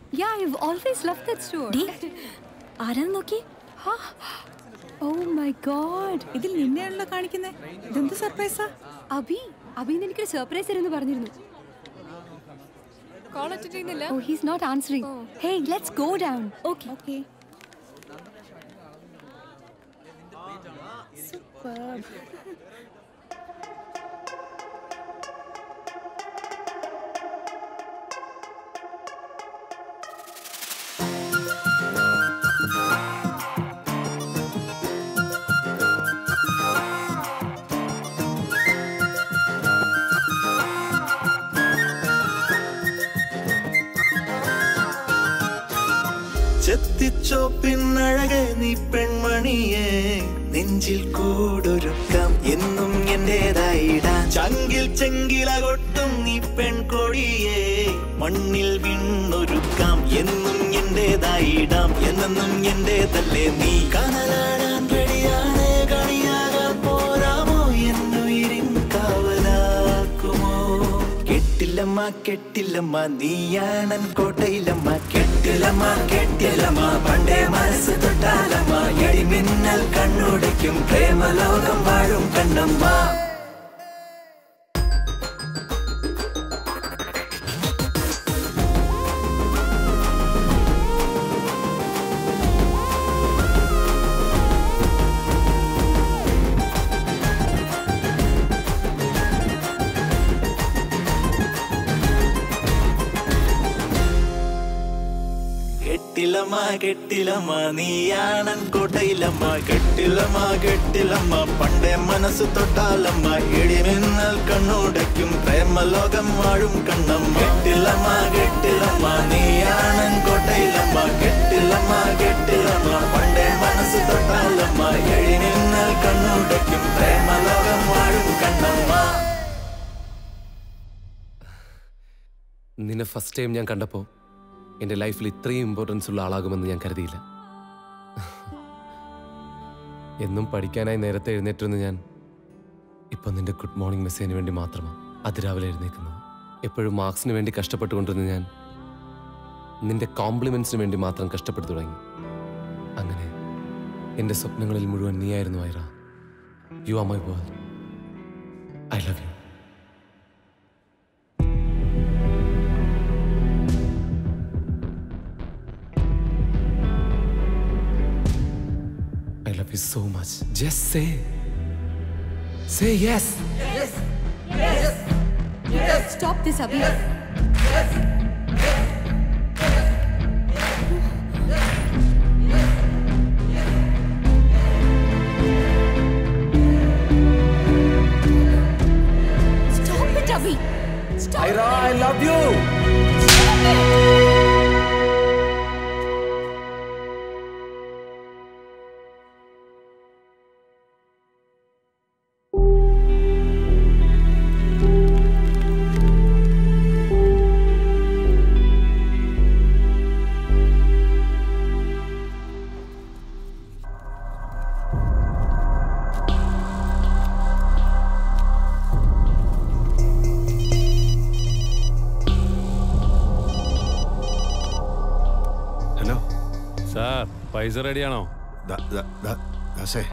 Yeah, I've always loved that store. ഡി ആരാന്ന് നോക്കി Oh my god. ഇതിൽ നിന്നെയാണല്ലോ കാണിക്കുന്നേ ഇതെന്ത് സർപ്രൈസാ അഭി അഭിന്ന് എനിക്കൊരു സർപ്രൈസ് തരുമെന്ന് പറഞ്ഞിരുന്നു കോൾ അറ്റൻഡ് ചെയ്യുന്നില്ല Oh, he's not answering. Hey, let's go down. Okay okay ചെത്തിച്ചോപ്പിന്നഴകെ നീ പെൺമണിയെ നെഞ്ചിൽ കൂടൊരുക്കാം എന്നും എന്റേതായിടാൻ ചങ്കിൽ ചെങ്കില കൊട്ടും നീ പെൺകൊടിയെ മണ്ണിൽ വിണ്ണൊരുക്കാം എന്നും എന്റേതായിടാം എന്നെന്നും എന്റേതല്ലേ നീ കനലാടാൻ റെഡിയാണ് കണിയാകാൻ പോരാമോ എന്നുയിരിൻ കാവലാക്കുമോ കെട്ടില്ലമ്മ കെട്ടില്ലമ്മ നീയാണൻ കോട്ടയിലമ്മ കെട്ടില്ലമ്മ കെട്ടില്ലമ്മ പണ്ടേ മനസ്സ് തൊട്ടാലമ്മ എടിമിന്നൽ കണ്ണുടയ്ക്കും പ്രേമലോകം വാഴും കണ്ണമ്മ കെട്ടിലമ്മ കെട്ടിലമ്മ നീയാണൻ കോട്ടയിലമ്മ കെട്ടിലമ്മ കെട്ടിലമ്മ പണ്ടേ മനസ്സ് തൊട്ടാലമ്മ ഇടിമിന്നൽ കണ്ണുടയ്ക്കും പ്രേമലോകം വാഴും കണ്ണമ്മ കെട്ടിലമ്മ കെട്ടിലമ്മ നീയാണൻ കോട്ടയിലമ്മ കെട്ടിലമ്മ കെട്ടിലമ്മ പണ്ടേ മനസ്സ് തൊട്ടാലമ്മ ഇടിമിന്നൽ കണ്ണുടയ്ക്കും പ്രേമലോകം വാഴും കണ്ണമ്മ നിന്നെ ഫസ്റ്റ് ടൈം ഞാൻ കണ്ടപ്പോൾ എൻ്റെ ലൈഫിൽ ഇത്രയും ഇമ്പോർട്ടൻസ് ഉള്ള ആളാകുമെന്ന് ഞാൻ കരുതിയില്ല എന്നും പഠിക്കാനായി നേരത്തെ എഴുന്നേറ്റിരുന്ന ഞാൻ ഇപ്പം നിന്റെ ഗുഡ് മോർണിംഗ് മെസ്സേജിന് വേണ്ടി മാത്രമാണ് അതിരാവിലെ എഴുന്നേക്കുന്നത് എപ്പോഴും മാർക്സിന് വേണ്ടി കഷ്ടപ്പെട്ടുകൊണ്ടിരുന്ന ഞാൻ നിന്റെ കോംപ്ലിമെന്റ്സിന് വേണ്ടി മാത്രം കഷ്ടപ്പെട്ടു തുടങ്ങി അങ്ങനെ എൻ്റെ സ്വപ്നങ്ങളിൽ മുഴുവൻ നീയായിരുന്നു Ira you are my world I love you I love you so much. Just say. Say yes. Stop this, Abhi. Stop it, Abhi. Stop Ira, I love you. Hello sir പൈസ റെഡിയാണോ ദാ- ദാ- ദാ- ദാസേ